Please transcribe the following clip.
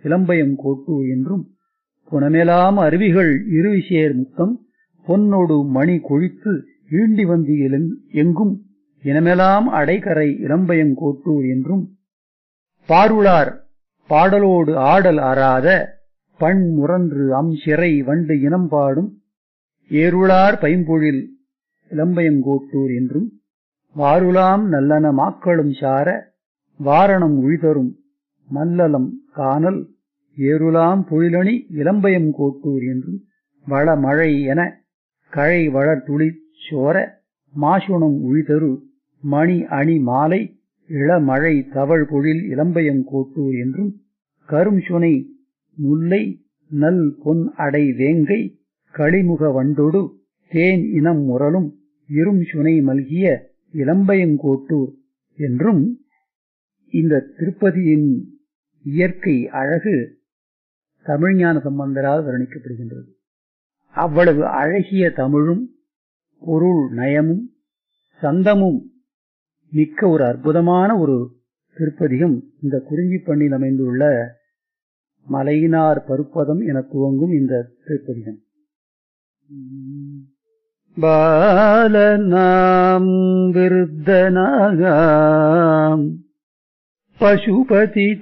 இளம்பயம் கோட்டூர் என்றும் புனமெலாம் அருவிகள் இருவிசேர் முத்தம் பொன்னொடு மணி கொழித்து ஈண்டி வந்து எங்கும் இனமெலாம் அடைகரை இளம்பயம் கோட்டூர் என்றும் பாருளார் பாடலோடு ஆடல் அறாத பண் முரன்று அம் சிறை வண்டு இனம் பாடும் ஏருளார் பைம்பொழில் இளம்பயங்கோட்டூர் என்றும் வாருலாம் நல்லன மாக்களும் சார வாரணம் உழிதரும் மல்லலம் காணல் ஏருலாம் பொழிலணி இளம்பயம் கோட்டூர் என்றும் வள மழை என கழை வளர் துளி சோர மாசுணம் உழிதரு மணி அணி மாலை இளமழை தவழ் பொழில் இளம்பயம் கோட்டூர் என்றும் கரும் சுனை முல்லை நல் பொன் அடை வேங்கை களிமுக வண்டொடு தேன் இனம் முரலும் இரும் சுனை மல்கிய இளம்பயங்கோட்டூர் என்றும் இந்த திருப்பதியின் இயற்கை அழகு தமிழ்ஞான சம்பந்தரால் வர்ணிக்கப்படுகின்றது அவ்வளவு அழகிய தமிழும் பொருள் நயமும் சந்தமும் மிக்க ஒரு அற்புதமான ஒரு திருப்பதிகம் இந்த குறிஞ்சி பண்ணில் அமைந்துள்ள மலையினார் பருப்பதம் என துவங்கும் இந்த திருப்பதிகம் பாலநாம் விருத்தனாகாம் பசுபதி